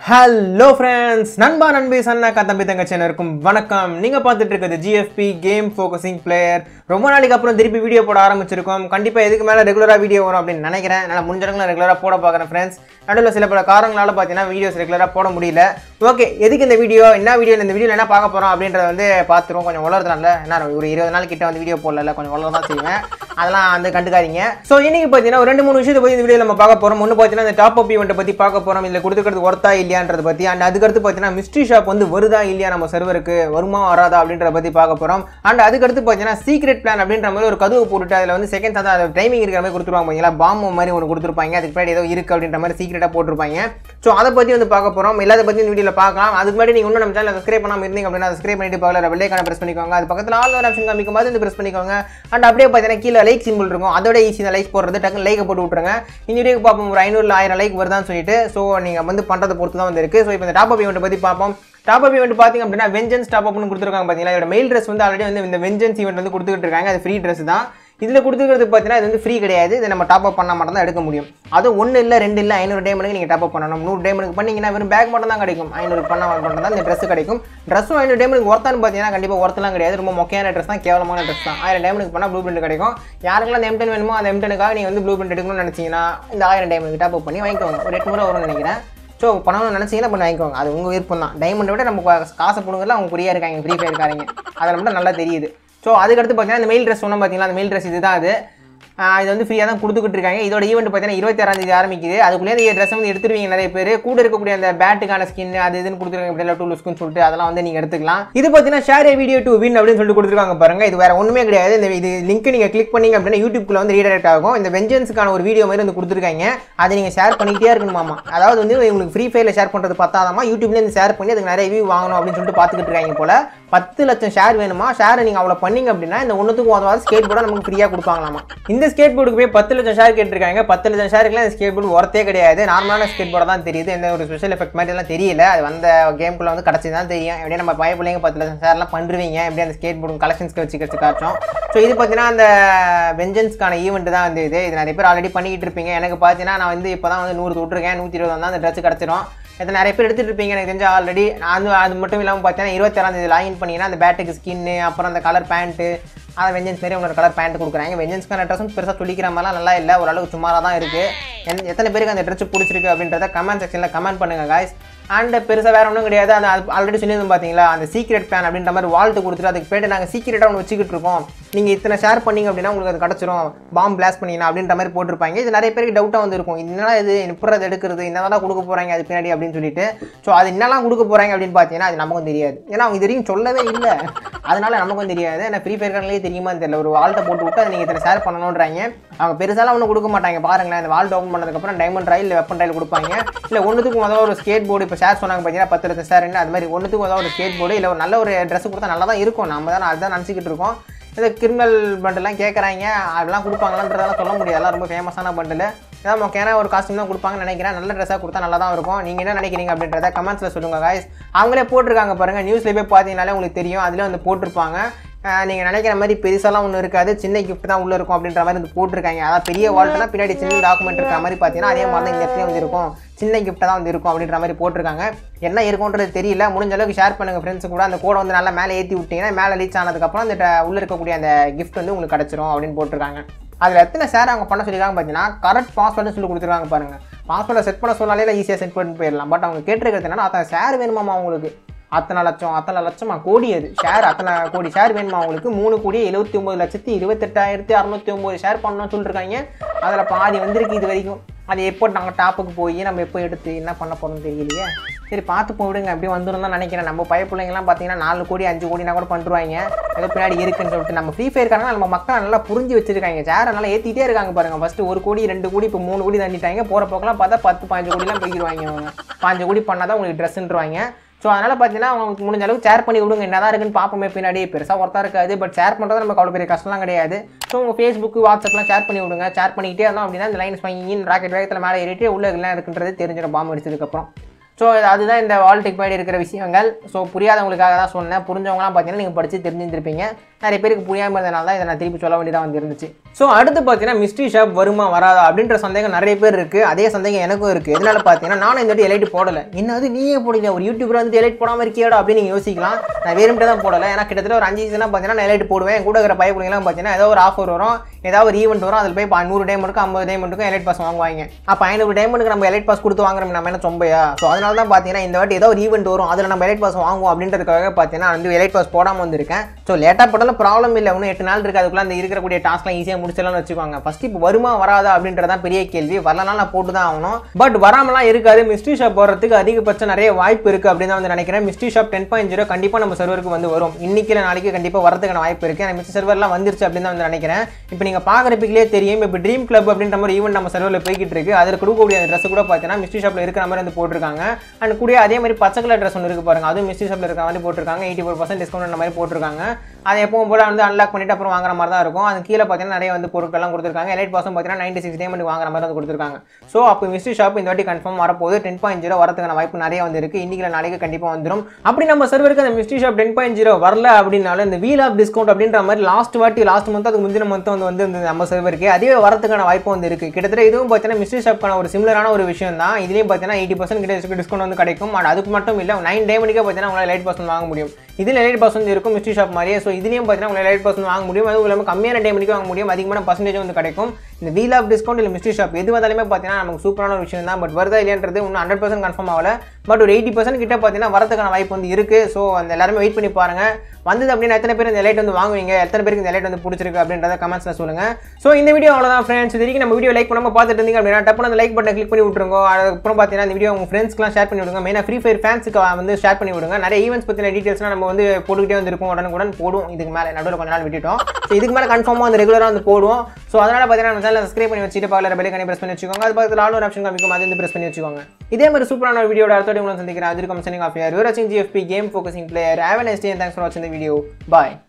hello friends நண்பா நண்பி சன்னாக்கா தம்பி தங்கச்சி அனைவருக்கும் வணக்கம் நீங்கள் பார்த்துட்டு இருக்கிறது ஜிஎஃப்பி கேம் ஃபோக்கஸிங் பிளேயர் ரொம்ப நாளைக்கு அப்புறம் திருப்பி வீடியோ போட ஆரம்பிச்சிருக்கோம் கண்டிப்பாக எதுக்கு மேலே ரெகுலராக வீடியோ வரும் அப்படின்னு நினைக்கிறேன் நான் முடிஞ்சவங்களும் ரெகுலராக போட பார்க்குறேன் ஃப்ரெண்ட்ஸ் நடுவில் சில பல காரணங்களால் பார்த்தீங்கன்னா வீடியோஸ் ரெகுலராக போட முடியல ஓகே எதுக்கு இந்த வீடியோ என்ன வீடியோ இந்த வீடியோவில் என்ன பார்க்க போகிறோம் அப்படின்றத வந்து பார்த்துருவோம் கொஞ்சம் வளர்றதுனால என்ன ஒரு இருபது நாள் கிட்ட வந்து வீடியோ போடல கொஞ்சம் வளர தான் செய்வேன் அதெல்லாம் வந்து கண்டுக்காதீங்க ஸோ இன்னைக்கு பார்த்தீங்கன்னா ஒரு ரெண்டு மூணு விஷயத்தை பற்றி இந்த வீடியோ நம்ம பார்க்க போகிறோம் ஒன்று பார்த்தீங்கன்னா இந்த டாப் அப் ஈவெண்ட்டை பற்றி பார்க்க போகிறோம் இதில் கொடுத்துக்கிறது ஒர்த்தா இல்லையான்றத பற்றி அண்ட் அதுக்கடுத்து பார்த்தீங்கன்னா மிஸ்ட்ரி ஷாப் வந்து வருதா இல்லையா நம்ம சர்வருக்கு வருமா வராதா அப்படின்றத பற்றி பார்க்க போகிறோம் அண்ட் அதுக்கடுத்து பார்த்தீங்கன்னா சீக்ரெட் பிளான் அப்படின்ற மாதிரி ஒரு கதவு போட்டுட்டு அதில் வந்து செகண்ட் தான் அது டைமிங் இருக்கிற மாதிரி கொடுத்துருவாங்க பார்த்தீங்களா பாம்பு மாதிரி ஒன்று கொடுத்துருப்பாங்க அதுக்கு முன்னாடி ஏதோ இருக்குது அப்படின்ற மாதிரி சீக்ரெட்டாக போட்டிருப்பாங்க ஸோ அதை பற்றி வந்து பார்க்க போகிறோம் எல்லாத்த பற்றி இந்த வீடியோவில் பார்க்கலாம் அதுக்கு முன்னாடி நீங்கள் இன்னும் நம்ம சேனல் சப்ஸ்கிரைப் பண்ணாமல் இருந்தீங்க அப்படின்னா சப்ஸ்கிரைப் பண்ணிட்டு பார்க்கல வெள்ளைக்கான ப்ரெஸ் பண்ணிக்கோங்க அது பக்கத்தில் ஆல் ஒரு ஆப்ஷன் காமிக்கும் போது இந்த ப்ரெஸ் பண்ணிக்கோங்க அண்ட் அப்படியே பார்த்தீங்கன்னா கீழே லைக் சிம்பிள் இருக்கும் அதோட ஈஸி தான் லைக் போடுறது டக்குனு லைக்கை போட்டு விட்ருங்க இந்த வீடியோக்கு பார்ப்போம் ஒரு ஐநூறு ஆயிரம் லைக் வருதான்னு சொல்லிட்டு ஸோ நீங்கள் வந்து பண்ணுறதை பொறுத்து தான் வந்து இருக்குது ஸோ இப்போ இந்த டாப் அப் ஈவெண்ட் பற்றி பார்ப்போம் டாப் அப் ஈவெண்ட் பார்த்தீங்க அப்படின்னா வெஞ்சன்ஸ் டாப் அப்னு கொடுத்துருக்காங்க பார்த்தீங்களா இதோட மெயில் ட்ரெஸ் வந்து ஆல்ரெடி வந்து இந்த வெஞ்சன்ஸ் ஈவெண்ட் வந்து கொடுத்துக்கிட்டு இருக்காங்க அது ஃப்ரீ ட்ரெஸ் தான் இதில் கொடுத்துக்கிறது பார்த்தீங்கன்னா இது வந்து ஃப்ரீ கிடையாது இதை நம்ம டாப் அப் பண்ணால் மட்டும் தான் எடுக்க முடியும் அதுவும் ஒன்று இல்லை ரெண்டு இல்லை ஐநூறு டைமனுக்கு நீங்கள் டாப் அப் பண்ணணும் நூறு டைமனுக்கு பண்ணீங்கன்னா வெறும் பேக் மட்டும் தான் கிடைக்கும் ஐநூறு பண்ணால் மட்டும் தான் இந்த ட்ரெஸ் கிடைக்கும் ட்ரெஸ்ஸும் ஐநூறு டைமனுக்கு ஒர்த்தான்னு பார்த்தீங்கன்னா கண்டிப்பாக ஒர்த்தெல்லாம் கிடையாது ரொம்ப மொக்கையான ட்ரெஸ் தான் கேவலமான ட்ரெஸ் தான் ஆயிரம் டைமனுக்கு பண்ணால் ப்ளூ பிரிண்ட் கிடைக்கும் யாருக்கெல்லாம் அந்த எம்டன் வேணுமோ அந்த எம்டனுக்காக நீங்கள் வந்து ப்ளூ பிரிண்ட் எடுக்கணும்னு நினச்சிங்கன்னா இந்த ஆயிரம் டைமனுக்கு டாப் அப் பண்ணி வாங்கிக்கோங்க ஒரு எட்டு முறை வரும்னு நினைக்கிறேன் ஸோ பண்ணணும்னு நினச்சிங்கன்னா பண்ணி வாங்கிக்கோங்க அது உங்கள் விருப்பம் தான் டைமண்டை விட நம்ம கா- காசை போடுங்கல அவங்க குறியாக இருக்காங்க ஃப்ரீ ஃபயர் இருக்காங்க அதில் மட்டும் நல்லா தெரியுது ஸோ அதுக்கடுத்து பார்த்தீங்கன்னா இந்த மெயில் ட்ரெஸ் சொன்னோம் பார்த்தீங்களா அந்த மெயில் ட்ரெஸ் இதுதான் அது ஆஹ் இது வந்து ஃப்ரீயாக தான் கொடுத்துக்கிட்டு இருக்காங்க இதோட ஈவெண்ட் பார்த்தீங்கன்னா இருபத்தாறாம் தேதி ஆரம்பிக்குது அதுக்குள்ளே இந்த ட்ரெஸ் வந்து எடுத்துருவீங்க நிறைய பேர் கூட இருக்கக்கூடிய அந்த பேட்டுக்கான ஸ்கின் அது இதுன்னு கொடுத்துருக்காங்க இப்படி எல்லாம் டூ லுஸ்க்குன்னு சொல்லிட்டு அதெல்லாம் வந்து நீங்கள் எடுத்துக்கலாம் இது பார்த்தீங்கன்னா ஷேர் வீடியோ டு வின் அப்படின்னு சொல்லிட்டு கொடுத்துருக்காங்க பாருங்க இது வேற ஒன்றுமே கிடையாது இந்த இது லிங்க் நீங்கள் கிளிக் பண்ணீங்க அப்படின்னா யூடியூப்ல வந்து ரீடைரக்ட் ஆகும் இந்த வெஞ்சன்ஸுக்கான ஒரு வீடியோ மாதிரி வந்து கொடுத்துருக்காங்க அதை நீங்கள் ஷேர் பண்ணிக்கிட்டே இருக்கணுமாமா அதாவது வந்து உங்களுக்கு ஃப்ரீ ஃபயரில் ஷேர் பண்ணுறது பார்த்தாதாமா யூடியூப்ல இருந்து ஷேர் பண்ணி அதுக்கு நிறைய வியூ வாங்கணும் அப்படின்னு சொல்லிட்டு பார்த்துக்கிட்டு இருக்காங்க போல பத்து லட்சம் ஷேர் வேணுமா ஷேர் நீங்கள் அவ்வளோ பண்ணீங்க அப்படின்னா இந்த ஒன்றுத்துக்கும் உதவாத ஸ்கேட் போர்டை நமக்கு ஃப்ரீயாக கொடுப்பாங்களாமா இந்த ஸ்கேட் போர்டுக்கு போய் பத்து லட்சம் ஷேர் கேட்டிருக்காங்க பத்து லட்சம் ஷேருக்குலாம் இந்த ஸ்கேட் போர்டு ஒர்த்தே கிடையாது நார்மலான ஸ்கேட் போர்டு தான் தெரியுது எந்த ஒரு ஸ்பெஷல் எஃபெக்ட் மாதிரி எல்லாம் தெரியல அது வந்த கேம்குள்ளே வந்து கிடச்சி தான் தெரியும் எப்படியே நம்ம பய பிள்ளைங்க பத்து லட்சம் ஷேர்லாம் பண்ணுறீங்க எப்படி அந்த ஸ்கேட் போர்டு கலெக்ஷன்ஸ்க்கு வச்சு வச்சு காட்டும் ஸோ இது பார்த்தீங்கன்னா அந்த வெஞ்சன்ஸ்க்கான ஈவெண்ட் தான் வந்து இது இது நிறைய பேர் ஆல்ரெடி பண்ணிக்கிட்டு இருப்பீங்க எனக்கு பார்த்தீங்கன்னா நான் வந்து இப்போ தான் வந்து நூறு விட்ருக்கேன் நூற்றி இருபது வந்தால் அந்த ட்ரெஸ் கிடச்சிரும் இதை நிறைய பேர் எடுத்துகிட்டு இருப்பீங்க எனக்கு தெரிஞ்ச ஆல்ரெடி நான் வந்து அது மட்டும் இல்லாமல் பார்த்தீங்கன்னா இருபத்தாறாம் தேதி லாகின் பண்ணிங்கன்னா அந்த பேட்டுக்கு ஸ்கின்னு அப்புறம் அந்த கலர் பேண்ட்டு அதை வெஞ்சன்ஸ் மாரி உங்களோட கலர் பேண்ட் கொடுக்குறாங்க வெஞ்சன்ஸ்க்கான ட்ரெஸ்ஸும் பெருசாக சொல்லிக்கிற மாதிரிலாம் நல்லா இல்லை ஓரளவுக்கு சுமாராக தான் இருக்குது எத்தனை பேருக்கு அந்த ட்ரெஸ் பிடிச்சிருக்கு அப்படின்றத கமெண்ட் செக்ஷனில் கமெண்ட் பண்ணுங்கள் guys அண்ட் பெருசாக வேறு ஒன்றும் கிடையாது அந்த ஆல்ரெடி சொல்லியிருந்தோம் பார்த்தீங்களா அந்த சீக்ரெட் பிளான் அப்படின்ற மாதிரி வால்ட்டு கொடுத்துட்டு அதுக்கு போய்ட்டு நாங்கள் சீக்ரெட்டாக ஒன்று வச்சுக்கிட்டு இருக்கோம் நீங்கள் இத்தனை ஷேர் பண்ணீங்க அப்படின்னா உங்களுக்கு அது கிடச்சிரும் பாம் பிளாஸ்ட் பண்ணிங்கன்னா அப்படின்ற மாதிரி போட்டிருப்பாங்க இது நிறைய பேருக்கு டவுட்டாக வந்து இருக்கும் என்னடா இது எப்படி அது எடுக்கிறது என்னதான் கொடுக்க போகிறாங்க அது பின்னாடி அப்படின்னு சொல்லிட்டு ஸோ அது என்னெல்லாம் கொடுக்க போகிறாங்க அப்படின்னு பார்த்தீங்கன்னா அது நமக்கும் தெரியாது ஏன்னா அவங்க இது வரைக்கும் சொல்லவே இல்லை அதனால நமக்கும் தெரியாது ஏன்னா ஃப்ரீ ஃபயர் கார்ட்லேயே தெரியுமான்னு தெரியல ஒரு வால்ட்டை போட்டு விட்டு அதை நீங்கள் இத்தனை ஷேர் பண்ணணுன்றாங்க அவங்க பெருசாலாம் ஒன்றும் கொடுக்க மாட்டாங்க பாருங்களேன் இந்த வால்ட் ஓப்பன் பண்ணதுக்கப்புறம் டைமண்ட் ராயில் இல்லை வெப்பன் ராயில் கொடுப்பாங்க இல்லை ஒன்றுத்துக்கும் முதல்ல ஒரு ஸ்கேட் போர்டு இப்போ ஷேர் சொன்னாங்க பார்த்தீங்கன்னா பத்து லட்சம் ஷேர் அது மாதிரி ஒன்றுத்துக்கும் முதல்ல ஒரு ஸ்கேட் போர்டு இல்லை ஒரு நல்ல ஒரு ட்ரெஸ் கொடுத்தா நல்லா தான் இருக்கும் நம்ம தான் அதுதான் நினச்சிக்கிட்டு இருக்கோம் இந்த கிரிமினல் பண்டெல்லாம் கேட்குறாங்க அதெல்லாம் கொடுப்பாங்களான்றதெல்லாம் சொல்ல முடியாது அதெல்லாம் ரொம்ப ஃபேமஸான பண்டில் ஏதாவது மொக்கையான ஒரு காஸ்டியூம் தான் கொடுப்பாங்கன்னு நினைக்கிறேன் நல்ல ட்ரெஸ்ஸாக கொடுத்தா நல்லா தான் இருக்கும் நீங்கள் என்ன நினைக்கிறீங்க அப்படின்றத கமெண்ட்ஸில் சொல்லுங்கள் guys அவங்களே போட்டிருக்காங்க பாருங்கள் நியூஸ்லேயே போய் பார்த்தீங்கனாலே உங்களுக்கு தெரியும் அதில் வந்து போட்டிருப்பாங்க நீங்கள் நினைக்கிற மாதிரி பெருசாலாம் ஒன்றும் இருக்காது சின்ன கிஃப்ட் தான் உள்ளே இருக்கும் அப்படின்ற மாதிரி வந்து போட்டிருக்காங்க அதாவது பெரிய வால்ட்னா பின்னாடி சின்ன டாக்குமெண்ட் இருக்கிற மாதிரி பார்த்தீங்கன்னா அதே மாதிரி தான் இந்த இடத்துல வந்து இருக்கும் சின்ன கிஃப்ட்டாக தான் வந்து இருக்கும் அப்படின்ற மாதிரி போட்டிருக்காங்க என்ன இருக்கும்ன்றது தெரியல முடிஞ்ச அளவுக்கு ஷேர் பண்ணுங்கள் ஃப்ரெண்ட்ஸ் கூட அந்த கோடை வந்து நல்லா மேலே ஏற்றி விட்டீங்கன்னா மேலே ரீச் ஆனதுக்கப்புறம் அந்த ட- உள்ள இருக்கக்கூடிய அந்த கிஃப்ட் வந்து உங்களுக்கு கிடச்சிரும் அப்படின்னு போட்டிருக்காங்க அதில் எத்தனை ஷேர் அவங்க பண்ண சொல்லியிருக்காங்க பார்த்தீங்கன்னா கரெக்ட் பாஸ்வேர்டு சொல்லி கொடுத்துருக்காங்க பாருங்கள் பாஸ்வேர்டை செட் பண்ண சொன்னாலே ஈஸியாக செட் பண்ணிட்டு போயிடலாம் பட் அவங்க கேட்டிருக்கிறது என்னன்னா அத்தனை ஷேர் வேணுமாமா அவங்களுக்கு அத்தனை லட்சம் அத்தனை லட்சமா கோடி அது ஷேர் அத்தனை கோடி ஷேர் வேணுமா அவங்களுக்கு மூணு கோடி எழுபத்தி ஒம்பது லட்சத்தி இருபத்தெட்டாயிரத்தி அறநூற்றி ஒம்பது ஷேர் பண்ணணும்னு சொல்லியிருக்காங்க அதில் பாதி வந்திருக்கு இது வரைக்கும் அது எப்போ நாங்கள் டாப்புக்கு போய் நம்ம எப்போ எடுத்து என்ன பண்ண போகிறோம்னு தெரியலையே சரி பார்த்து போவிடுங்க அப்படியே வந்துடும் தான் நினைக்கிறேன் நம்ம பய பிள்ளைங்கலாம் பார்த்தீங்கன்னா நாலு கோடி அஞ்சு கோடினா கூட பண்ணுவாங்க ஏதோ பின்னாடி இருக்குன்னு சொல்லிட்டு நம்ம ஃப்ரீ ஃபயர்க்காரங்க நம்ம மக்கள் நல்லா புரிஞ்சு வச்சிருக்காங்க சேரை நல்லா ஏற்றிட்டே இருக்காங்க பாருங்க ஃபர்ஸ்ட் ஒரு கோடி ரெண்டு கோடி இப்போ மூணு கோடி தாண்டிட்டாங்க போகிற போக்கெல்லாம் பார்த்தா பத்து பாஞ்சு கோடிலாம் போய்க்கிடுவாங்க அவங்க பாஞ்சு கோடி பண்ணால் தான் உங்களுக்கு ட்ரெஸ்ன்றுவாங்க ஸோ அதனால் பார்த்தீங்கன்னா அவங்களுக்கு முடிஞ்ச அளவுக்கு ஷேர் பண்ணி விடுங்க என்னதான் இருக்குன்னு பார்ப்போமே பின்னாடி பெருசாக ஒருத்தா இருக்காது பட் ஷேர் பண்ணுறது நமக்கு அவ்வளோ பெரிய கஷ்டம்லாம் கிடையாது ஸோ உங்கள் ஃபேஸ்புக் வாட்ஸ்அப்லாம் ஷேர் பண்ணி விடுங்க ஷேர் பண்ணிக்கிட்டே இருந்தோம் அப்படின்னா இந்த லைன்ஸ் வாங்கி ராக்கெட் வேகத்தில் மேலே ஏறிட்டு உள்ள எல்லாம் இருக்குன்றது தெரிஞ்சிடும் பாம்பு அடிச்சதுக்கப்புறம் ஸோ அதுதான் இந்த வால்ட்டுக்கு பின்னாடி இருக்கிற விஷயங்கள் ஸோ புரியாதவங்களுக்காக தான் சொன்னேன் புரிஞ்சவங்களாம் பார்த்தீங்கன்னா நீங்கள் படித்து தெரிஞ்சிருந்திருப்பீங்க நிறைய பேருக்கு புரியாமல் இருந்தனால தான் இதை நான் திருப்பி சொல்ல வேண்டியதாக வந்து இருந்துச்சு ஸோ அடுத்து பார்த்தீங்கன்னா மிஸ்ட்ரி ஷாப் வருமா வராதா அப்படின்ற சந்தேகம் நிறைய பேர் இருக்குது அதே சந்தேகம் எனக்கும் இருக்குது எதனால பார்த்தீங்கன்னா நானும் இந்த வாட்டி எலைட் போடலை என்னது நீயே போடல ஒரு யூடியூபர் வந்து எலைட் போடாமல் இருக்கியாடா அப்படின்னு நீங்கள் யோசிக்கலாம் நான் வேறுமிட்டே தான் போடலை ஏன்னா கிட்டத்தட்ட ஒரு அஞ்சு சீசனாக பார்த்தீங்கன்னா நான் எலைட் போடுவேன் என் கூட இருக்கிற பையப்பிள்ளைங்களாம் பார்த்தீங்கன்னா ஏதோ ஒரு ஆஃபர் வரும் ஏதாவது ஒரு ஈவெண்ட் வரும் அதில் போய் இப்போ நூறு டைமண்டுக்கும் ஐம்பது டைமண்டுக்கும் எலைட் பாஸ் வாங்குவாங்க அப்போ ஐநூறு டைமண்டுக்கு நம்ம எலைட் பாஸ் கொடுத்து வாங்குறோம் நம்ம என்ன சொம்பையா ஸோ அதனால தான் பார்த்தீங்கன்னா இந்த வாட்டி ஏதோ ஒரு ஈவெண்ட் வரும் அதில் நம்ம எலைட் பாஸ் வாங்குவோம் அப்படின்றதுக்காக பார்த்தீங்கன்னா வந்து எலைட் பாஸ் போடாமல் வந்திருக்கேன் ஸோ லேட்டாக போட்டாலும் ப்ராப்ளம் இல்லை இன்னும் எட்டு நாள் இருக்குது அதுக்குள்ள அந்த இருக்கக்கூடிய டாஸ்க்லாம் ஈஸியாக முடிச்சிடலாம்னு வச்சுக்கோங்க ஃபர்ஸ்ட் இப்போ வருமா வராதா அப்படின்றதான் பெரிய கேள்வி வரலனா நான் போட்டு தான் ஆகணும் பட் வராமலாம் இருக்காது மிஸ்ட்ரி ஷாப் போகிறதுக்கு அதிகபட்சம் நிறைய வாய்ப்பு இருக்குது அப்படின்னு தான் வந்து நினைக்கிறேன் mystery shop ten point zero கண்டிப்பாக நம்ம சர்வருக்கு வந்து வரும் இன்னைக்கு இல்லை நாளைக்கு கண்டிப்பாக வரதுக்கான வாய்ப்பு இருக்குது எனக்கு மிஸ்ட்ரி சர்வர்லாம் வந்துருச்சு அப்படின்னு தான் வந்து நினைக்கிறேன் இப்போ நீங்கள் பார்க்குறதுக்குள்ளே தெரியும் இப்போ ட்ரீம் கிளப் அப்படின்ற மாதிரி ஈவெண்ட் நம்ம சர்வரில் போய்கிட்டு இருக்கு அதில் கொடுக்கக்கூடிய அந்த ட்ரெஸ் கூட பார்த்தீங்கன்னா மிஸ்ட்ரி ஷாப்பில் இருக்கிற மாதிரி வந்து போட்டிருக்காங்க அண்ட் கூட அதே மாதிரி பச்சை கலர் ட்ரெஸ் ஒன்று இருக்கு பாருங்க அதுவும் மிஸ்ட்ரி ஷாப்பில் இருக்கிற மாதிரி போட்டிருக்காங்க எயிட்டி ஃபோர் பர்சன்ட் டிஸ்கவுண்ட் அந்த மாதிரி போட்டிருக்காங்க அதை எப்பவும் போல வந்து அன்லாக் பண்ணிட்டு அப்புறம் வாங்குற மாதிரி தான் இருக்கும் அது கீழே பார்த்தீங்கன்னா நிறைய வந்து பொருட்கள்லாம் கொடுத்துருக்காங்க எலைட் பாஸும் பார்த்தீங்கன்னா நைன்டி சிக்ஸ் டேமெண்ட் வாங்குற மாதிரி வந்து கொடுத்துருக்காங்க ஸோ அப்போ மிஸ்ட்ரி ஷாப் இந்த வாட்டி கன்ஃபார்ம் வரப்போகுது டென் பாயிண்ட் ஜீரோ வரதுக்கான வாய்ப்பு நிறைய வந்து இருக்கு இன்னைக்கு இல்லை நாளைக்கு கண்டிப்பாக வந்துடும் அப்படி நம்ம சர்வருக்கு அந்த mystery shop ten point zero வரல அப்படின்னாலும் இந்த வீல் ஆஃப் டிஸ்கவுண்ட் அப்படின்ற மாதிரி லாஸ்ட் வாட்டி லாஸ்ட் மந்த் அதுக்கு முந்தின மந்த் வந்து வந்து இந்த நம்ம சர்வருக்கு அதுவே வரதுக்கான வாய்ப்பு வந்து இருக்கு கிட்டத்தட்ட இதுவும் பார்த்தீங்கன்னா மிஸ்ட்ரி ஷாப்க்கான ஒரு சிமிலரான ஒரு விஷயம் தான் இதுலேயும் பார்த்தீங்கன்னா எயிட்டி பர்சன்ட் கிட்ட டிஸ்கவுண்ட் வந்து கிடைக்கும் and அதுக்கு மட்டும் இல்லை நைன் டேமனுக்கே பார்த்தீங்கன்னா உங்களால் லைட் பர்சன்ட் வாங்க முடியும் இதில் லைட் பர்சன்ட் இருக்கும் மிஸ்ட்ரி ஷாப் மாதிரியே ஸோ இதுலேயும் பார்த்தீங்கன்னா உங்களால் லைட் பர்சன்ட் வாங்க முடியும் அதுவும் இல்லாமல் கம்மியான டேமனுக்கு வாங்க முடியும் அதிகமான பர்சன்டேஜ் வந்து கிடைக்கும் இந்த வீல் ஆஃப் டிஸ்கவுண்ட் இல்லை மிஸ்ட்ரி ஷாப் எது வந்தாலுமே பார்த்தீங்கன்னா நமக்கு சூப்பரான ஒரு விஷயம் தான் பட் வருதா இல்லையன்றது இன்னும் ஹண்ட்ரட் பர்சன்ட் கன்ஃபார்ம் ஆகல பட் ஒரு எயிட்டி பர்சன்ட் கிட்ட பார்த்தீங்கன்னா வரதுக்கான வாய்ப்பு வந்து இருக்குது ஸோ அந்த எல்லாருமே வெயிட் பண்ணி பாருங்க வந்தது அப்படின்னா எத்தனை பேர் இந்த லைட் வந்து வாங்குவீங்க எத்தனை பேருக்கு இந்த லைட் வந்து பிடிச்சிருக்கு அப்படின்றத கமெண்ட்ஸில் சொல்லுங்க ஸோ இந்த வீடியோ அவ்வளோதான் ஃப்ரெண்ட்ஸ் இது வரைக்கும் நம்ம வீடியோ லைக் பண்ணாமல் பார்த்துட்டு இருந்தீங்க அப்படின்னா டப்புனு அந்த லைக் பட்டன் கிளிக் பண்ணி விட்டுருங்க அதுக்கப்புறம் பார்த்தீங்கன்னா இந்த வீடியோ உங்கள் ஃப்ரெண்ட்ஸ்க்குலாம் ஷேர் பண்ணி விடுங்க மெயினாக ஃப்ரீ ஃபயர் ஃபேன்ஸுக்கு வந்து ஷேர் பண்ணி விடுங்க நிறைய ஈவெண்ட்ஸ் பற்றின டீட்டெயில்ஸ்லாம் நம்ம வந்து போட்டுக்கிட்டே வந்துருக்கோம் உடனுக்குடன் போடுவோம் இதுக்கு மேலே நடுவில் கொஞ்ச நாள் விட்டுட்டோம் ஸோ இதுக்கு மேலே கன்ஃபார்மாக வந்து ரெகுலராக வந்து போடுவோம் ஸோ அதனால் பார்த்தீங்கன்னா நம்ம சேனல் சப்ஸ்கிரைப் பண்ணி வச்சுட்டு பக்கத்தில் பெல் கனி ப்ரெஸ் பண்ணி வச்சுக்கோங்க அது பக்கத்தில் ஆல் ஒரு ஆப்ஷன் காமிக்கும் அது வந்து ப்ரெஸ் பண்ணி வச்சுக்கோங்க இதே மாதிரி சூப்பரான ஒரு வீடியோட அடுத்த உங்களை சந்திக்கிறேன் அது இருக்கும் சென்னிங் ஆஃப் யூர் வாட்சிங் ஜிஎஃபி game focusing player have next thanks for வாட்சிங் இந்த வீடியோ பாய்